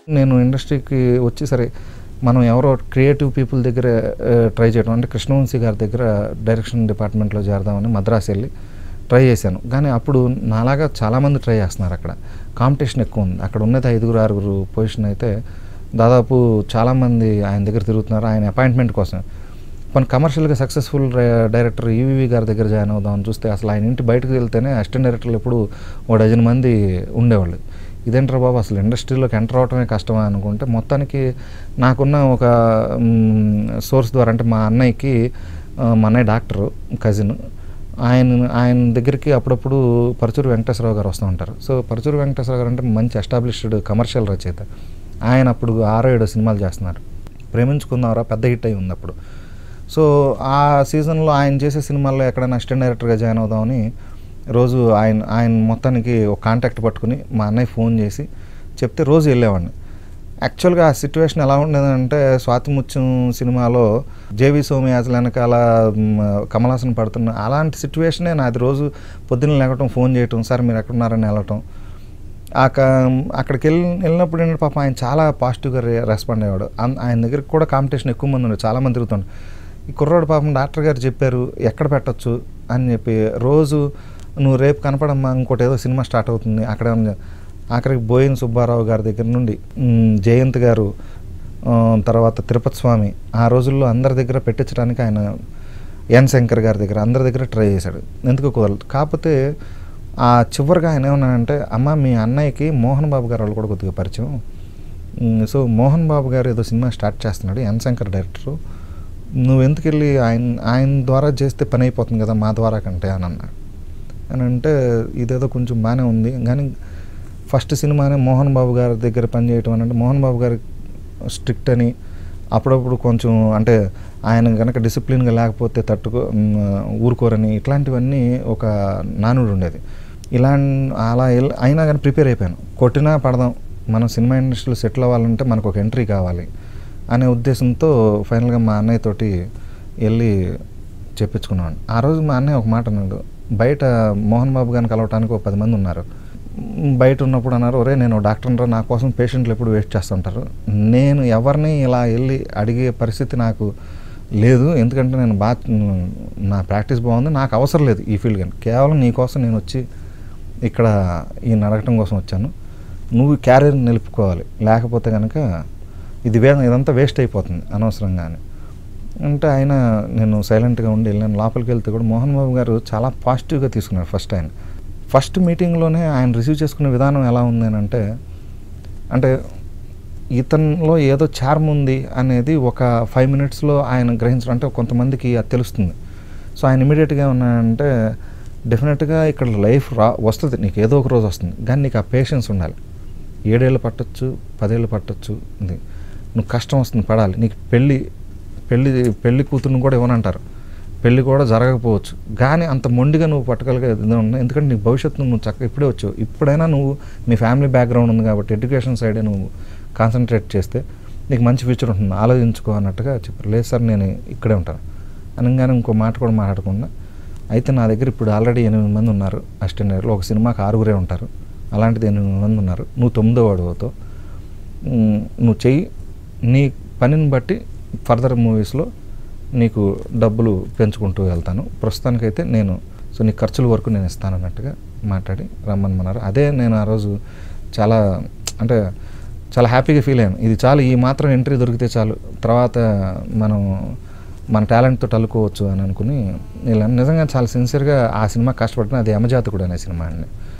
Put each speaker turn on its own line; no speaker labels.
నేను ఇండస్ట్రీకి వచ్చి సరే మనం ఎవరో క్రియేటివ్ పీపుల్ దగ్గర ట్రై చేయడం అంటే కృష్ణవంశీ గారి దగ్గర డైరెక్షన్ డిపార్ట్మెంట్లో చేరదామని మద్రాసు వెళ్ళి ట్రై చేశాను కానీ అప్పుడు నాలాగా చాలామంది ట్రై చేస్తున్నారు అక్కడ కాంపిటీషన్ ఎక్కువ ఉంది అక్కడ ఉన్నది ఐదుగురు ఆరుగురు పొజిషన్ అయితే దాదాపు చాలామంది ఆయన దగ్గర తిరుగుతున్నారు ఆయన అపాయింట్మెంట్ కోసం కొన్ని కమర్షియల్గా సక్సెస్ఫుల్ డైరెక్టర్ ఈవీవి గారి దగ్గర జాయిన్ అవుదామని చూస్తే అసలు ఆయన ఇంటి బయటకు వెళ్తేనే అసిస్టెంట్ డైరెక్టర్లు ఎప్పుడు ఓ డజన్ మంది ఉండేవాళ్ళు ఇదేంట్రా బాబు అసలు ఇండస్ట్రీలోకి ఎంటర్ అవటమే కష్టమా అనుకుంటే మొత్తానికి నాకున్న ఒక సోర్స్ ద్వారా అంటే మా అన్నయ్యకి ఆ, మా అన్నయ్య డాక్టరు కజిన్ ఆయన ఆయన దగ్గరికి అప్పుడప్పుడు పరచూరు వెంకటేశ్వరరావు గారు వస్తూ ఉంటారు సో పరచూరు వెంకటేశ్వరరావు గారు అంటే మంచి ఎస్టాబ్లిష్డ్ కమర్షియల్ రచయిత ఆయన అప్పుడు ఆరో ఏడో సినిమాలు చేస్తున్నారు ప్రేమించుకుందాంరా పెద్ద హిట్ అయి ఉంది అప్పుడు సో ఆ సీజన్లో ఆయన చేసే సినిమాల్లో ఎక్కడైనా అసిస్టెంట్ డైరెక్టర్గా జాయిన్ అవుదామని రోజు ఆయన ఆయన మొత్తానికి ఒక కాంటాక్ట్ పట్టుకుని మా అన్నయ్య ఫోన్ చేసి చెప్తే రోజు వెళ్ళేవాడిని యాక్చువల్గా ఆ సిచ్యువేషన్ ఎలా ఉండేదంటే స్వాతి ముత్యం సినిమాలో జేవి సోమయాజుల వెనకాల మ్, కమల్ హాసన్ పడుతున్న అలాంటి సిచ్యువేషనే నాది రోజు పొద్దున్న లేకటం ఫోన్ చేయటం సార్ మీరు ఎక్కడున్నారని వెళ్ళటం ఆ క- అక్కడికి వెళ్ళి వెళ్ళినప్పుడు ఏంటంటే పాపం ఆయన చాలా పాజిటివ్గా రె- రెస్పాండ్ అయ్యాడు అన్- ఆయన దగ్గరికి కూడా కాంపిటీషన్ ఎక్కువ మంది ఉన్నారు చాలామంది తిరుగుతుండే ఈ కుర్రాడు పాపం డాక్టర్ గారు చెప్పారు ఎక్కడ పెట్టొచ్చు అని చెప్పి రోజు నువ్వు రేపు కనపడమ్మా ఇంకోటి ఏదో సినిమా స్టార్ట్ అవుతుంది అక్కడ ఉంది. ఆఖరికి బోయిన్ సుబ్బారావు గారి దగ్గర నుండి మ్, జయంత్ గారు ఆ, తర్వాత తిరుపతి స్వామి ఆ రోజుల్లో అందరి దగ్గర పెట్టించడానికి ఆయన ఎన్ శంకర్ గారి దగ్గర అందరి దగ్గర ట్రై చేశాడు ఎందుకు కుదరదు కాకపోతే ఆ చివరిగా ఆయన ఏమన్నాడంటే అమ్మ మీ అన్నయ్యకి మోహన్ బాబు గారు వాళ్ళు కూడా కొద్దిగా పరిచయం మ్, సో మోహన్ బాబు గారు ఏదో సినిమా స్టార్ట్ చేస్తున్నాడు ఎన్ శంకర్ డైరెక్టరు నువ్వు ఎందుకు వెళ్ళి ఆయన ఆయన ద్వారా చేస్తే పని అయిపోతుంది కదా మా ద్వారా కంటే అని అన్నాడు అని అంటే ఇదేదో కొంచెం బాగానే ఉంది కానీ ఫస్ట్ సినిమానే మోహన్ బాబు గారి దగ్గర పనిచేయటం అని అంటే మోహన్ బాబు గారి స్ట్రిక్ట్ అని అప్పుడప్పుడు కొంచెం అంటే ఆయన కనుక డిసిప్లిన్గా లేకపోతే తట్టుకో మ్, ఊరుకోరని ఇట్లాంటివన్నీ ఒక నానుడు ఉండేది ఇలా అలా ఎల్- అయినా కానీ ప్రిపేర్ అయిపోయాను కొట్టినా పడదాం మనం సినిమా ఇండస్ట్రీలో సెటిల్ అవ్వాలంటే మనకు ఒక ఎంట్రీ కావాలి అనే ఉద్దేశంతో ఫైనల్గా మా అన్నయ్య తోటి వెళ్ళి చెప్పించుకున్నాను ఆ రోజు మా అన్నయ్య ఒక మాట అన్నాడు బయట మోహన్ బాబు గారిని కలవటానికి ఒక పది మంది ఉన్నారు మ్, బయట ఉన్నప్పుడు అన్నారు ఒరే నేను డాక్టర్ రా నా కోసం పేషెంట్లు ఎప్పుడు వెయిట్ చేస్తుంటారు నేను ఎవరిని ఇలా వెళ్ళి అడిగే పరిస్థితి నాకు లేదు ఎందుకంటే నేను బాగా నా ప్రాక్టీస్ బాగుంది నాకు అవసరం లేదు ఈ ఫీల్డ్ కానీ కేవలం నీ కోసం నేను వచ్చి ఇక్కడ ఈయన అడగటం కోసం వచ్చాను నువ్వు క్యారియర్ నిలుపుకోవాలి లేకపోతే కనుక ఇది వే ఇదంతా వేస్ట్ అయిపోతుంది అనవసరంగానే అంటే ఆయన నేను సైలెంట్గా ఉండి వెళ్ళాను లోపలికి వెళ్తే కూడా మోహన్ బాబు గారు చాలా పాజిటివ్గా తీసుకున్నారు ఫస్ట్ ఆయన ఫస్ట్ మీటింగ్లోనే ఆయన రిసీవ్ చేసుకునే విధానం ఎలా ఉంది అని అంటే అంటే ఇతనిలో ఏదో చార్మ్ ఉంది అనేది ఒక ఫైవ్ మినిట్స్లో ఆయన గ్రహించడం అంటే కొంతమందికి అది తెలుస్తుంది సో ఆయన ఇమీడియట్గా ఉన్నాయంటే డెఫినెట్గా ఇక్కడ లైఫ్ రా వస్తుంది నీకు ఏదో ఒక రోజు వస్తుంది కానీ నీకు ఆ పేషెన్స్ ఉండాలి ఏడేళ్ళు పట్టొచ్చు పదేళ్ళు పట్టొచ్చు ఇది నువ్వు కష్టం వస్తుంది పడాలి నీకు పెళ్ళి పెళ్ళి పెళ్లి కూతురుని కూడా ఇవ్వనంటారు పెళ్ళి కూడా జరగకపోవచ్చు కానీ అంత మొండిగా నువ్వు పట్టగలిగే ఇది ఉంది ఎందుకంటే నీ భవిష్యత్తు నువ్వు చక్కగా ఇప్పుడే వచ్చావు ఇప్పుడైనా నువ్వు మీ ఫ్యామిలీ బ్యాక్గ్రౌండ్ ఉంది కాబట్టి ఎడ్యుకేషన్ సైడే నువ్వు కాన్సన్ట్రేట్ చేస్తే నీకు మంచి ఫ్యూచర్ ఉంటుంది ఆలోచించుకో అన్నట్టుగా చెప్పారు లేదు సార్ నేను ఇక్కడే ఉంటాను అనగానే ఇంకో మాట కూడా మాట్లాడకుండా అయితే నా దగ్గర ఇప్పుడు ఆల్రెడీ ఎనిమిది మంది ఉన్నారు అసిస్టెంట్ డైరెక్టర్లు ఒక సినిమాకి ఆరుగురే ఉంటారు అలాంటిది ఎనిమిది మంది ఉన్నారు నువ్వు తొమ్మిదో వాడు అవుతావు ఉమ్, నువ్వు చెయ్యి నీ పనిని బట్టి ఫర్దర్ మూవీస్లో నీకు డబ్బులు పెంచుకుంటూ వెళ్తాను ప్రస్తుతానికైతే నేను సో నీ ఖర్చుల వరకు నేను ఇస్తాను అన్నట్టుగా మాట్లాడి రమ్మనమన్నారు అదే నేను ఆ రోజు చాలా అంటే చాలా హ్యాపీగా ఫీల్ అయ్యాను ఇది చాలు ఈ మాత్రం ఎంట్రీ దొరికితే చాలు తర్వాత మనం మన టాలెంట్తో అల్లుకోవచ్చు అని అనుకుని ఇలా నిజంగా చాలా సిన్సియర్గా ఆ సినిమా కష్టపడిన అది యమజాతకుడు అనే సినిమా అండి